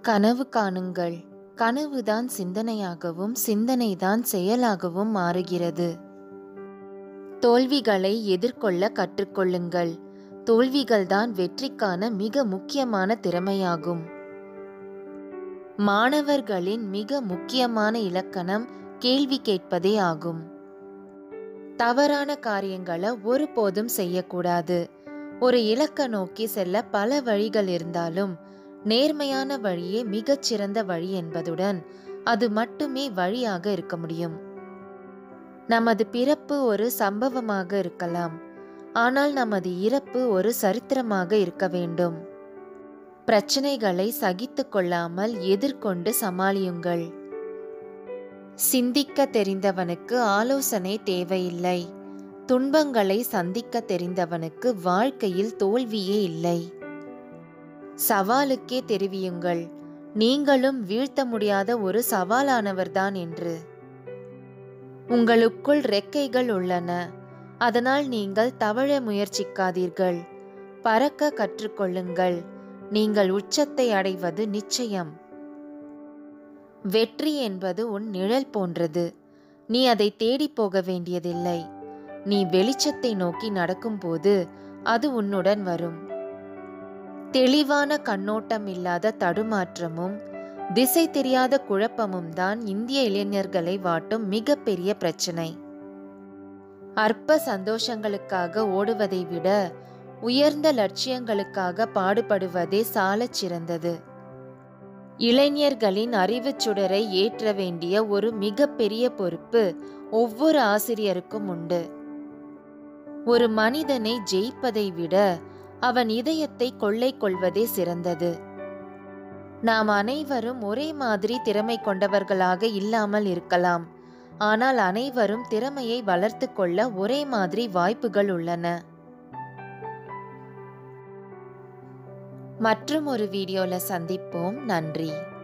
கனவு காணுங்கள் கனவுதான் சிந்தனையாகவும் சிந்தனைதான் செயலாகவும் மாறுகிறது தோல்விகளை எதிர்கொள்ள கற்றுக்கொள்ளுங்கள் தோல்விகள்தான் வெற்றிக்கான மிக முக்கியமான திறமையாகும் மாணவர்களின் மிக முக்கியமான இலக்கணம் கேள்வி கேட்பதே ஆகும் தவறான காரியங்களை ஒருபோதும் செய்யக்கூடாது ஒரு இலக்க நோக்கி செல்ல பல வழிகள் இருந்தாலும் நேர்மையான வழியே மிகச்சிறந்த வழி என்பதுடன் அது மட்டுமே வழியாக இருக்க முடியும் நமது பிறப்பு ஒரு சம்பவமாக இருக்கலாம் ஆனால் நமது இறப்பு ஒரு சரித்திரமாக இருக்க வேண்டும் பிரச்சனைகளை சகித்து கொள்ளாமல் எதிர்கொண்டு சமாளியுங்கள் சிந்திக்க தெரிந்தவனுக்கு ஆலோசனை தேவையில்லை துன்பங்களை சந்திக்க தெரிந்தவனுக்கு வாழ்க்கையில் தோல்வியே இல்லை சவாலுக்கே தெரிவியுங்கள் நீங்களும் வீழ்த்த முடியாத ஒரு சவாலானவர்தான் என்று உங்களுக்குள் ரெக்கைகள் உள்ளன அதனால் நீங்கள் தவழ முயற்சிக்காதீர்கள் பறக்க கற்றுக்கொள்ளுங்கள் நீங்கள் உச்சத்தை அடைவது நிச்சயம் வெற்றி என்பது உன் நிழல் போன்றது நீ அதை தேடி போக வேண்டியதில்லை நீ வெளிச்சத்தை நோக்கி நடக்கும்போது அது உன்னுடன் வரும் தெளிவான கண்ணோட்டம் இல்லாத தடுமாற்றமும் திசை தெரியாத குழப்பமும் தான் இந்திய இளைஞர்களை வாட்டும் மிகப்பெரிய பிரச்சனை அற்ப சந்தோஷங்களுக்காக ஓடுவதை விட உயர்ந்த லட்சியங்களுக்காக பாடுபடுவதே சாலச் சிறந்தது இளைஞர்களின் அறிவுச் சுடரை ஏற்ற வேண்டிய ஒரு மிகப்பெரிய பொறுப்பு ஒவ்வொரு ஆசிரியருக்கும் உண்டு ஒரு மனிதனை ஜெயிப்பதை விட அவன் இதயத்தை கொள்ளை கொள்வதே சிறந்தது நாம் அனைவரும் ஒரே மாதிரி திறமை கொண்டவர்களாக இல்லாமல் இருக்கலாம் ஆனால் அனைவரும் திறமையை வளர்த்து கொள்ள ஒரே மாதிரி வாய்ப்புகள் உள்ளன மற்றும் ஒரு வீடியோல சந்திப்போம் நன்றி